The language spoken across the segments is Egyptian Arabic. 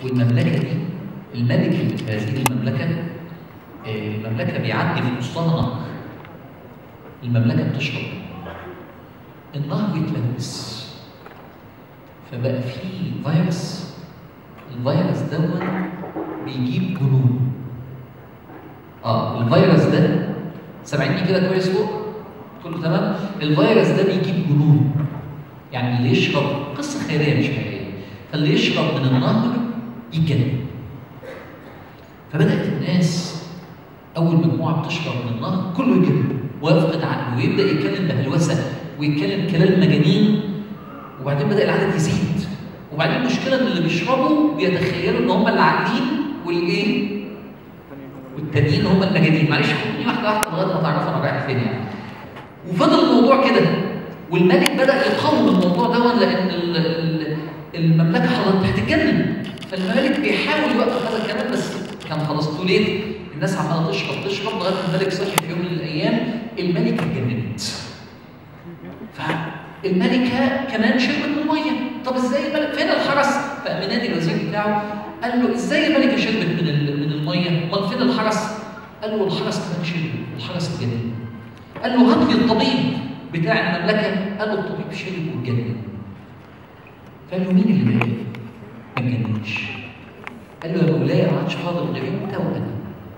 والمملكه دي الملك اللي في هذه المملكه آه، المملكه بيعدي في وسطها نهر المملكه بتشرب النهر يتلوث فبقى في فيروس الفيروس دوت بيجيب جنون اه الفيروس ده سامعيني كده كويس فوق كله تمام الفيروس ده بيجيب جنون يعني اللي يشرب قصه خياليه مش حقيقيه فاللي يشرب من النهر يتجنن فبدات الناس اول مجموعه بتشرب من النهر كله يتجنن ويفقد عقله ويبدا يتكلم بهلوسه ويتكلم كلام مجانين وبعدين بدا العدد يزيد وبعدين المشكله ان اللي بيشربوا بيتخيلوا ان هم اللي عاقلين والايه والتانيين هم المجانين معلش خدوني واحده واحده لغايه ما تعرفوا انا رايح فين يعني وفضل الموضوع كده والملك بدا يقاوم الموضوع ده لان ال- ال- المملكه خلاص هتتجنن فالملك بيحاول يوقف هذا الكلام بس كان خلاص تو ليت الناس عماله تشرب تشرب لغايه ما الملك صحي في يوم من الايام الملكه اتجننت فالملكه كمان شربت من الميه طب ازاي الملك فين الحرس فقام نادي الوزير بتاعه قال له ازاي الملكه شربت من ال- من الميه امال فين الحرس قال له الحرس كمان شرب الحرس اتجنن قال له هات لي الطبيب بتاع المملكه قال له الطبيب شرب واتجنن فقال له مين اللي باقي؟ ما اتجننش قال له يا مولاي ما عادش فاضل غير انت وانا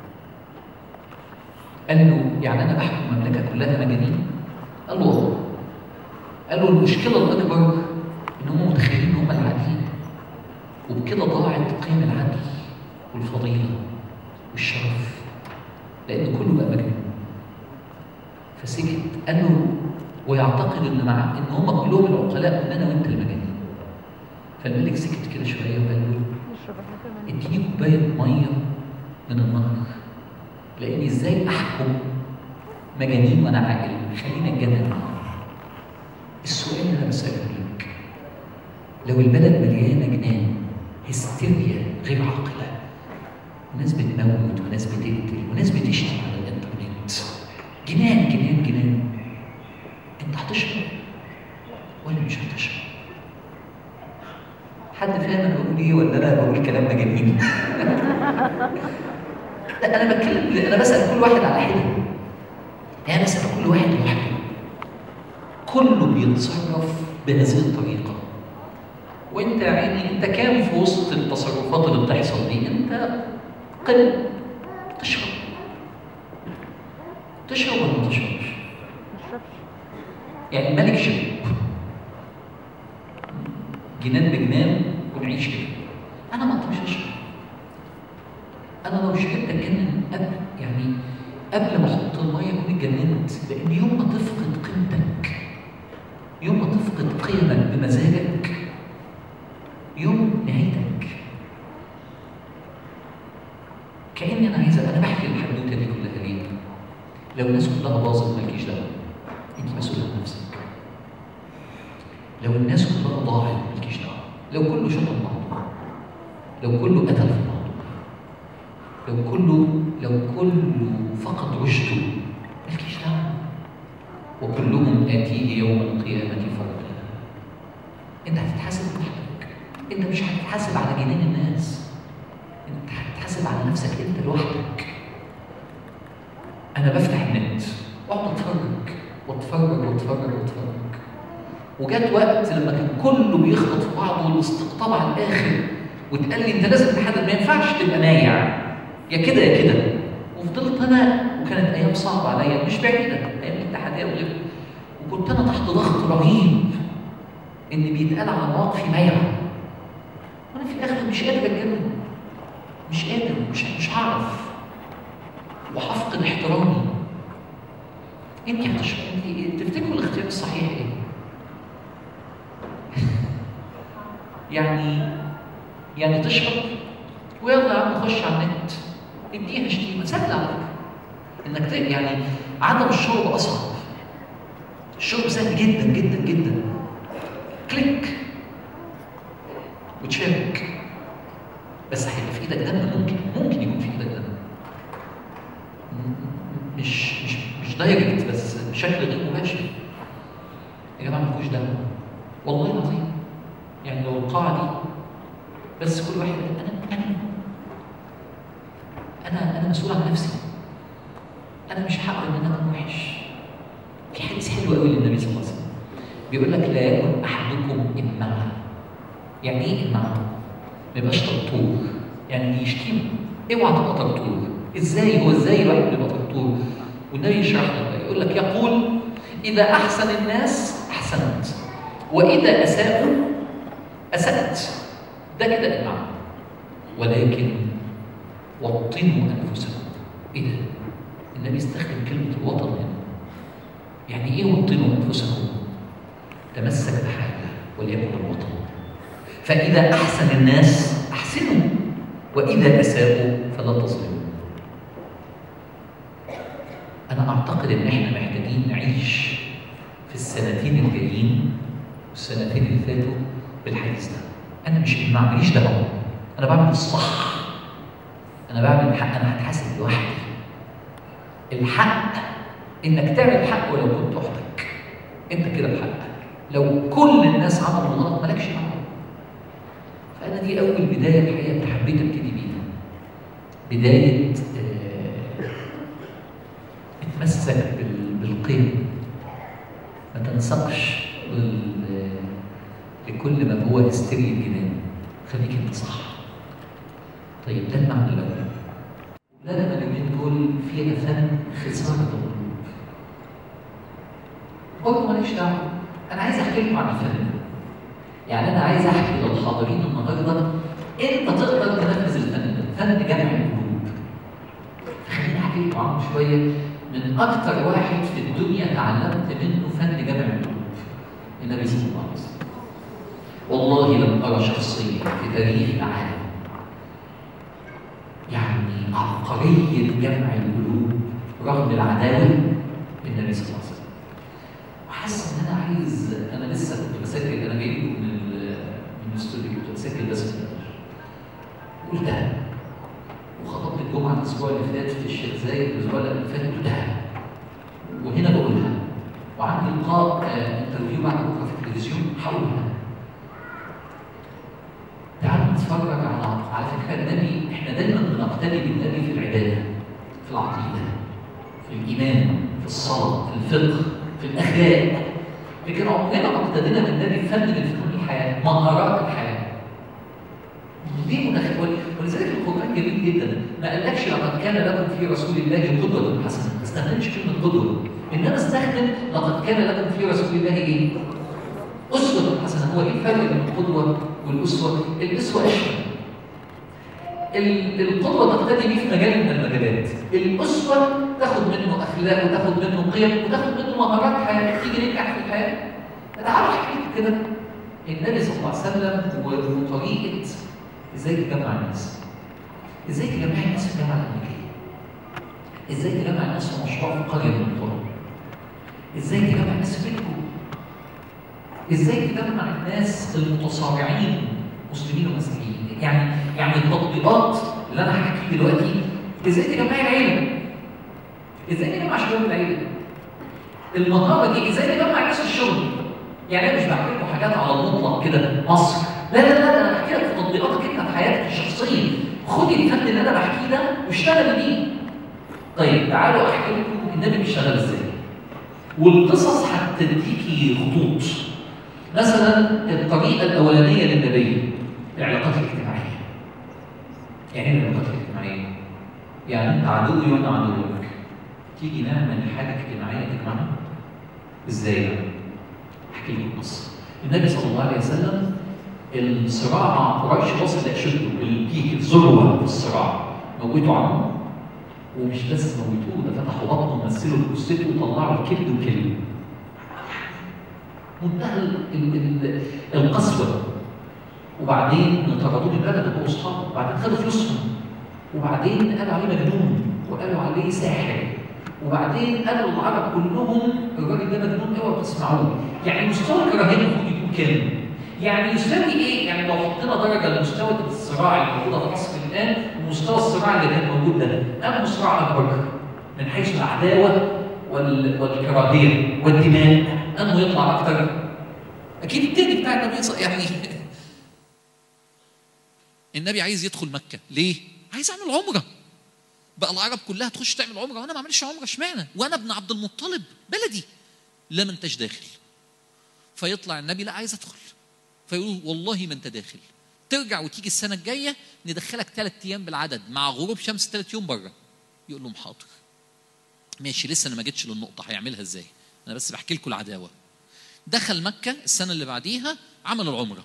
قال له يعني انا بحكم المملكه كلها مجانين؟ قال له اه قال له المشكله الاكبر ان هم متخيلين ان هم العادلين وبكده ضاعت قيم العدل والفضيله والشرف لان كله بقى مجنون فسكت قال له ويعتقد ان مع ان هم كلهم العقلاء وان انا وانت المجانين فالملك سكت كده شويه وقال له نشرب احنا كمان اديني كوبايه ميه من النهر لاني ازاي احكم مجانين وانا عاقل خلينا نتجنن السؤال اللي انا بساله لك لو البلد مليانه جنان هستيريا غير عاقله وناس بتموت وناس بتقتل وناس بتشتم على الانترنت جنان جنان جنان انت هتشرب ولا مش هتشرب؟ حد فاهم انا بقول ايه ولا انا بقول كلام مجانين؟ لا انا بتكلم انا بسال كل واحد على حده يعني بسال كل واحد لوحده كله بيتصرف بهذه الطريقه وانت يا عيني انت كام في وسط التصرفات اللي بتحصل دي انت قل تشرب تشرب ولا ما تشربش نشربش يعني الملك شرب جنان بجنان ونعيش كده انا ما مش اشرب انا لو شربت اتجنن قبل يعني قبل ما احط الميه اكون اتجننت لان يوم ما تفقد قيمتك يوم ما تفقد قيمك بمزاجك يوم نهايتك كاني انا عايز انا بحكي الحدوته دي كلها ليه؟ لو الناس كلها باظت مالكيش دعوه انت مسؤول عن نفسك لو الناس كلها ضاعت مالكيش دعوه لو كله شتم بعضه لو كله قتل في بعضه لو كله لو كله فقد رشده مالكيش دعوه وكلهم آتيه يوم القيامة فردا أنت هتتحاسب لوحدك أنت مش هتتحاسب على جنان الناس أنت هتتحاسب على نفسك أنت لوحدك أنا بفتح النت وأقعد أتفرج وأتفرج وأتفرج وأتفرج وجات وقت لما كان كله بيخبط في بعضه والاستقطاب على الآخر واتقال لي أنت لازم تحدد ما ينفعش تبقى مايع يا كده يا كده وفضلت أنا وكانت أيام صعبة عليا مش بعيدة أيام الاتحادية وغيره وكنت أنا تحت ضغط رهيب إن بيتقال على مواقفي مايعة وأنا في الآخر مش قادر أتكلم مش قادر مش مش هعرف وهفقد احترامي انت هتشرب انت تفتكروا الاختيار الصحيح ايه؟ يعني يعني تشرب ويلا يا عم خش على النت اديها شتيمه سهله على فكره انك ت- يعني عدم الشرب اصعب الشرب سهل جدا جدا جدا كليك وتشارك بس هيبقى في ايدك دم ممكن ممكن يكون في ايدك دم م- مش مش مش دايركت بس بشكل غير مباشر يا جماعه ما فيهوش دم والله العظيم يعني لو القاعه دي بس كل واحد يقول انا انا انا مسؤول عن نفسي انا مش هقدر ان انا اكون وحش في حديث حلو قوي للنبي صلى الله عليه وسلم بيقول لك لا يكن احدكم امعا يعني ايه امعا؟ ما يبقاش طرطور يعني يشتم اوعى تبقى طرطور ازاي هو ازاي الواحد بيبقى طرطور والنبي يشرح لك يقول لك يقول اذا احسن الناس احسنت واذا اساءوا اسات ده كده امعا ولكن وطنوا انفسكم ايه ده؟ النبي استخدم كلمه الوطن هنا يعني ايه وطنوا انفسكم؟ تمسك بحاجه وليكن الوطن فاذا احسن الناس احسنوا واذا اساءوا فلا تظلموا انا اعتقد ان احنا محتاجين نعيش في السنتين الجايين والسنتين اللي فاتوا بالحديث ده انا مش مع ماليش دعوه انا بعمل الصح انا بعمل الحق انا هتحاسب لوحدي الحق انك تعمل الحق ولو كنت وحدك انت كده بحقك لو كل الناس عملوا الغلط مالكش دعوه فانا دي اول بدايه الحقيقه اللي حبيت ابتدي بيها بدايه آه، اتمسك بال- بالقيم ما تنسقش لل- لكل ما هو هستيريا الجنان خليك انت صح طيب ده المعنى الاول ولادنا اليومين دول في اثام خساره القلوب برضه ماليش دعوه انا عايز احكي لكم عن الفن ده يعني انا عايز احكي للحاضرين النهارده انت تقدر تنفذ الفن ده فن جمع القلوب خليني احكي لكم عنه شويه من اكتر واحد في الدنيا تعلمت منه فن جمع القلوب النبي صلى الله عليه وسلم والله لم ارى شخصيه في تاريخ العالم يعني عبقريه جمع القلوب رغم العداوه النبي صلى الله عليه وسلم وحاسس ان انا عايز انا لسه كنت بسجل انا جاي لكم من ال- من الاستوديو كنت بسجل بس في الأول. قلت ده وخطبت الجمعه الاسبوع اللي فات في الشيخ زايد الاسبوع اللي فات قلت ده وهنا بقولها وعندي لقاء آه، انترفيو بعد بكره في التلفزيون هقولها تعالوا نتفرج على على فكره النبي احنا دايما بنقتدي بالنبي في العباده في العقيده في الايمان في الصلاه في الفقه في الاخلاق لكن عمرنا ما اقتدينا بالنبي في فن من فنون الحياه مهارات الحياه دي مدخل ولذلك القران جميل جدا ما قالكش لقد كان لكم في رسول الله قدوه حسنه ما استخدمش كلمه قدوه انما استخدم لقد كان لكم في رسول الله ايه؟ اسوه حسنه هو ايه الفرق بين القدوه والاسوه؟ الاسوه اشمل ال- القدوه تقتدي بيه في مجال من المجالات الاسوه تاخد منه اخلاق وتاخد منه قيم وتاخد منه مهارات حياه تيجي ننجح في الحياه تعالوا احكي لكم كده النبي صلى الله عليه وسلم و- وطريقه ازاي تجمع الناس ازاي تجمع الناس في الجامعه الامريكيه ازاي تجمع الناس في مشروع في قريه من القرى ازاي تجمع الناس في بيتكم ازاي تجمع الناس المتصارعين مسلمين ومسيحيين يعني يعني التطبيقات اللي انا هحكي فيه دلوقتي ازاي تجمعي العيله ازاي نجمع شباب العيله المهاره دي ازاي نجمع الناس في الشغل يعني انا مش بحكي لكم حاجات على المطلق كده مصر لا لا لا انا بحكي لك في تطبيقاتك انت في حياتك الشخصيه خدي الفن اللي انا بحكيه ده واشتغلي بيه طيب تعالوا احكي لكم النبي بيشتغل ازاي والقصص هتديكي خطوط مثلا الطريقه الاولانيه للنبي العلاقات الاجتماعيه يعني ايه العلاقات الاجتماعيه؟ يعني انت عدوي وانا عدوك تيجي نعمل حاجه اجتماعيه تجمعنا ازاي بقى؟ احكي لكم قصه النبي صلى الله عليه وسلم الصراع مع قريش وصل لاشده البيك الذروه في الصراع موتوا عمه ومش بس موتوه ده فتحوا بطنه ومثلوا جثته وطلعوا الكبد وكلمه منتهى ال- ال- ال- القسوه وبعدين طردوه من البلد وبقوا اصحاب وبعدين خدوا فلوسهم وبعدين قالوا عليه مجنون وقالوا عليه ساحر وبعدين قالوا العرب كلهم الراجل ده مجنون اوعوا تسمعوه يعني مستوى الكراهيه المفروض يكون كام؟ يعني يساوي ايه؟ يعني لو حطينا درجه لمستوى الصراع اللي موجوده في مصر الان ومستوى الصراع اللي كان موجود ده انه صراع اكبر من حيث العداوه وال- والكراهيه والدماء انه يطلع اكتر اكيد التاني بتاع النبي صلى يعني النبي عايز يدخل مكه ليه؟ عايز يعمل عمره بقى العرب كلها تخش تعمل عمره وانا ما اعملش عمره اشمعنى وانا ابن عبد المطلب بلدي لا ما انتش داخل فيطلع النبي لا عايز ادخل فيقول والله ما انت داخل ترجع وتيجي السنه الجايه ندخلك ثلاث ايام بالعدد مع غروب شمس ثلاث يوم بره يقول لهم حاضر ماشي لسه انا ما جيتش للنقطه هيعملها ازاي انا بس بحكي لكم العداوه دخل مكه السنه اللي بعديها عمل العمره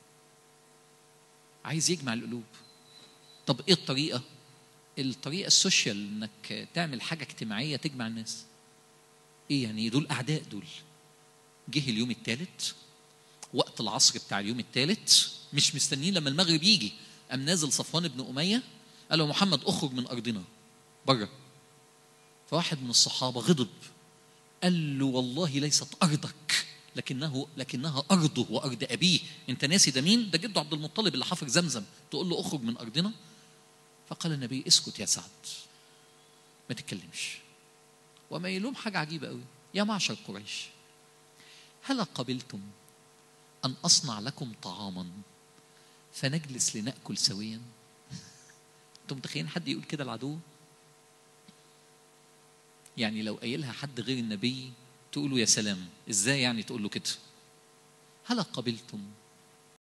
عايز يجمع القلوب طب ايه الطريقه الطريقه السوشيال انك تعمل حاجه اجتماعيه تجمع الناس ايه يعني دول اعداء دول جه اليوم الثالث وقت العصر بتاع اليوم الثالث مش مستنيين لما المغرب يجي قام نازل صفوان بن اميه قال له محمد اخرج من ارضنا بره فواحد من الصحابه غضب قال له والله ليست ارضك لكنه لكنها ارضه وارض ابيه انت ناسي ده مين ده جده عبد المطلب اللي حفر زمزم تقول له اخرج من ارضنا فقال النبي اسكت يا سعد ما تتكلمش وما يلوم حاجه عجيبه قوي يا معشر قريش هل قبلتم ان اصنع لكم طعاما فنجلس لناكل سويا انتم متخيلين حد يقول كده العدو يعني لو قايلها حد غير النبي تقولوا يا سلام ازاي يعني تقول له كده هل قبلتم